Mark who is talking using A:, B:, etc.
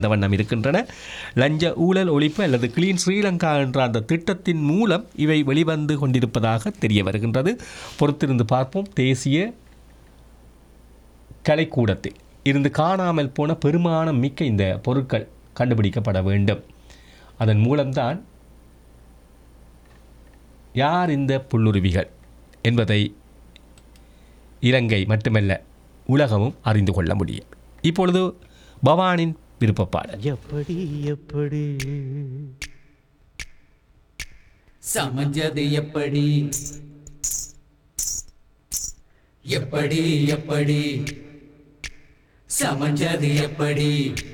A: இந்த வண்ணம் இருக்கின்றன லஞ்ச ஊழல் ஒழிப்பு அல்லது கிளீன் ஸ்ரீலங்கா என்ற அந்த திட்டத்தின் மூலம் இவை வெளிவந்து கொண்டிருப்பதாக தெரிய வருகின்றது பொறுத்திருந்து பார்ப்போம் தேசிய கலைக்கூடத்தில் இருந்து காணாமல் போன பெருமானம் மிக்க இந்த பொருட்கள் கண்டுபிடிக்கப்பட வேண்டும் அதன் மூலம்தான் யார் இந்த புல்லுருவிகள் என்பதை இலங்கை மட்டுமல்ல உலகமும் அறிந்து கொள்ள முடியும் இப்பொழுது பவானின் விருப்பப்பாடல்
B: எப்படி எப்படி
C: சமஞ்சது எப்படி எப்படி எப்படி சமஞ்சது எப்படி